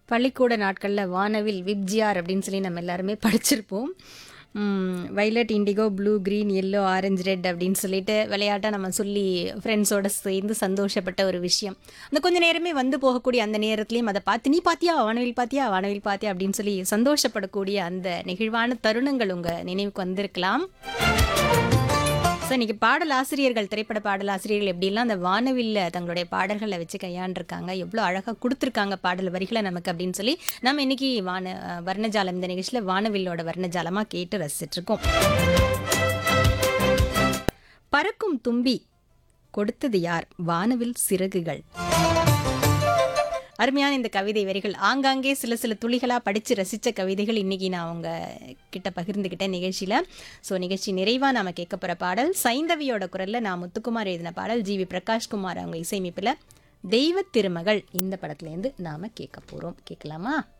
பள்ளிக்கூட நாட்களில் வானவில் விப்ஜிஆர் அப்படின்னு சொல்லி நம்ம எல்லாருமே படிச்சிருப்போம் violet indigo blue green yellow orange red அப்படின்னு சொல்லிட்டு விளையாட்டாக நம்ம சொல்லி ஃப்ரெண்ட்ஸோட சேர்ந்து சந்தோஷப்பட்ட ஒரு விஷயம் அந்த கொஞ்ச நேரமே வந்து போகக்கூடிய அந்த நேரத்துலையும் அதை பார்த்து நீ பாத்தியா வானவில் பாத்தியா வானவில் பாத்தியா அப்படின்னு சொல்லி சந்தோஷப்படக்கூடிய அந்த நெகிழ்வான தருணங்கள் உங்கள் நினைவுக்கு வந்திருக்கலாம் ஸோ இன்னைக்கு பாடல் ஆசிரியர்கள் திரைப்பட பாடல் ஆசிரியர்கள் எப்படிலாம் அந்த வானவில்ல தங்களுடைய பாடல்களை வச்சு கையாண்டிருக்காங்க எவ்வளோ அழகாக கொடுத்துருக்காங்க பாடல் வரிகளை நமக்கு அப்படின்னு சொல்லி நம்ம இன்னைக்கு வான அஹ், வர்ணஜாலம் இந்த நிகழ்ச்சியில் வானவில்லோட வர்ணஜாலமாக கேட்டு ரசிச்சிட்ருக்கோம் பறக்கும் தும்பி கொடுத்தது யார் வானவில் சிறகுகள் அருமையான இந்த கவிதை வரிகள் ஆங்காங்கே சில சில துளிகளாக படித்து ரசித்த கவிதைகள் இன்றைக்கி நான் அவங்க கிட்ட பகிர்ந்துக்கிட்டேன் நிகழ்ச்சியில் ஸோ நிகழ்ச்சி நிறைவாக நாம கேட்க போகிற பாடல் சைந்தவியோட குரலில் நான் முத்துக்குமார் எழுதின பாடல் ஜி வி பிரகாஷ்குமார் அவங்க இசையமைப்பில் தெய்வ திருமகள் இந்த படத்துலேருந்து நாம் கேட்க போகிறோம் கேட்கலாமா